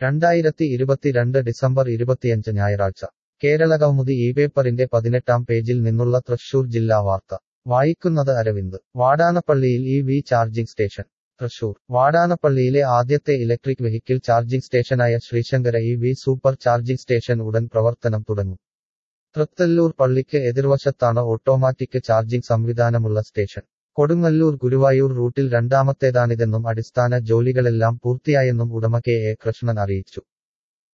രണ്ടായിരത്തി ഇരുപത്തിരണ്ട് ഡിസംബർ ഇരുപത്തിയഞ്ച് ഞായറാഴ്ച കേരളകൗമുദി ഈ പേപ്പറിന്റെ പതിനെട്ടാം പേജിൽ നിന്നുള്ള തൃശൂർ ജില്ലാ വാർത്ത വായിക്കുന്നത് അരവിന്ദ് വാടാനപ്പള്ളിയിൽ E V charging station Thrissur വാടാനപ്പള്ളിയിലെ ആദ്യത്തെ ഇലക്ട്രിക് വെഹിക്കിൾ ചാർജിംഗ് സ്റ്റേഷനായ Sreesankara E V super charging station ഉടൻ പ്രവർത്തനം തുടങ്ങും തൃത്തല്ലൂർ പള്ളിക്ക് എതിർവശത്താണ് ഓട്ടോമാറ്റിക് ചാർജിംഗ് സംവിധാനമുള്ള സ്റ്റേഷൻ കൊടുങ്ങല്ലൂർ ഗുരുവായൂർ റൂട്ടിൽ രണ്ടാമത്തേതാണിതെന്നും അടിസ്ഥാന ജോലികളെല്ലാം പൂർത്തിയായെന്നും ഉടമ കെ എ കൃഷ്ണൻ അറിയിച്ചു